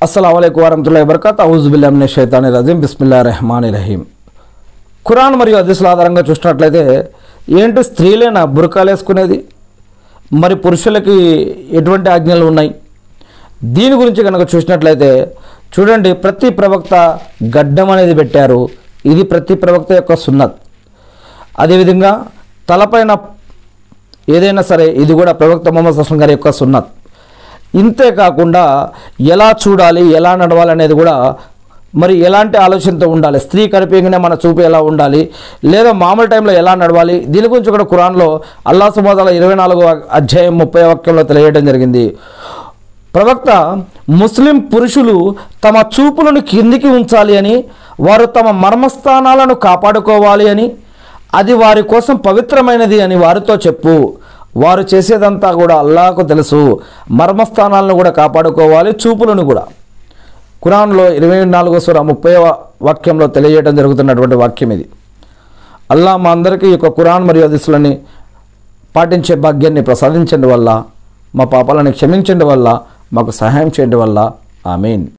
అస్సలం వరహతుల్లా వబర్కత్ ఔజుబిల్లామిన షైతాని రజీం బిస్మిల్లా రెహమాన్ రహీం ఖురాన్ మరియు హదీసుల ఆధారంగా చూసినట్లయితే ఏంటి స్త్రీలేనా బురకాలు వేసుకునేది మరి పురుషులకి ఎటువంటి ఆజ్ఞలు ఉన్నాయి దీని గురించి కనుక చూసినట్లయితే చూడండి ప్రతి ప్రవక్త గడ్డం అనేది పెట్టారు ఇది ప్రతి ప్రవక్త యొక్క సున్నత్ అదేవిధంగా తలపైన ఏదైనా సరే ఇది కూడా ప్రవక్త మొహమ్మద్ అస్లం గారి యొక్క సున్నత్ ఇంతే కాకుండా ఎలా చూడాలి ఎలా నడవాలి అనేది కూడా మరి ఎలాంటి ఆలోచనతో ఉండాలి స్త్రీ కనిపించగానే మన చూపు ఎలా ఉండాలి లేదా మామూలు టైంలో ఎలా నడవాలి దీని గురించి కూడా ఖురాన్లో అల్లా సుమాదాల ఇరవై నాలుగో అధ్యాయం ముప్పై వాక్యంలో తెలియడం జరిగింది ప్రవక్త ముస్లిం పురుషులు తమ చూపులను కిందికి ఉంచాలి అని వారు తమ మర్మస్థానాలను కాపాడుకోవాలి అని అది వారి కోసం పవిత్రమైనది అని వారితో చెప్పు వారు చేసేదంతా కూడా అల్లాకు తెలుసు మర్మస్థానాలను కూడా కాపాడుకోవాలి చూపులను కూడా ఖురాన్లో ఇరవై నాలుగో సుర ముప్పై వాక్యంలో తెలియజేయడం జరుగుతున్నటువంటి వాక్యం ఇది అల్లా మా అందరికీ ఈ యొక్క ఖురాన్ మరియు హదీసులని పాటించే భాగ్యాన్ని ప్రసాదించండి వల్ల మా పాపాలను క్షమించండి వల్ల మాకు సహాయం చేయండి వల్ల ఆమీన్